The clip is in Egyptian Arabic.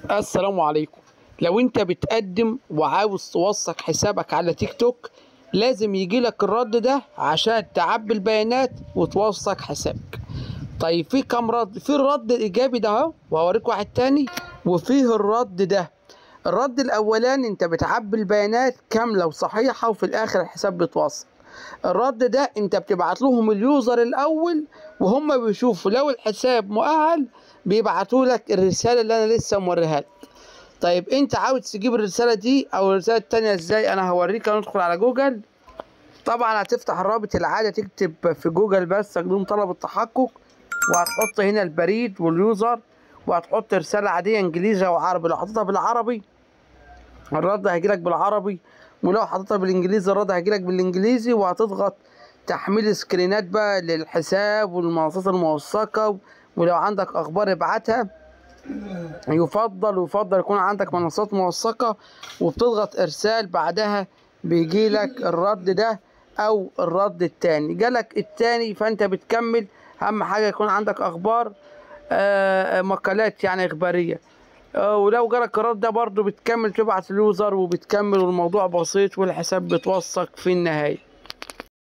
السلام عليكم لو انت بتقدم وعاوز توثق حسابك على تيك توك لازم يجيلك الرد ده عشان تعبي البيانات وتوثق حسابك طيب في كام رد في الرد الايجابي ده اهو وهوريك واحد تاني وفيه الرد ده الرد الاولاني انت بتعبي البيانات كامله وصحيحه وفي الاخر الحساب بيتوثق الرد ده انت بتبعت لهم اليوزر الاول وهم بيشوفوا لو الحساب مؤهل بيبعتوا لك الرساله اللي انا لسه موريها لك طيب انت عاوز تجيب الرساله دي او الرساله التانية ازاي انا هوريك هندخل على جوجل طبعا هتفتح الرابط العادي تكتب في جوجل بس بدون طلب التحقق وهتحط هنا البريد واليوزر وهتحط رساله عاديه انجليزي او عربي لو حطيتها بالعربي الرد هيجيلك بالعربي ولو حطيتها بالانجليزي الرد هيجيلك بالانجليزي وهتضغط تحميل سكرينات بقى للحساب والمنصات الموثقه ولو عندك اخبار ابعتها يفضل ويفضل يكون عندك منصات موثقة وبتضغط ارسال بعدها بيجيلك الرد ده او الرد التاني جالك التاني فانت بتكمل اهم حاجة يكون عندك اخبار آه مقالات يعني اخبارية آه ولو جالك الرد ده برضو بتكمل تبعت اليوزر وبتكمل والموضوع بسيط والحساب بيتوثق في النهاية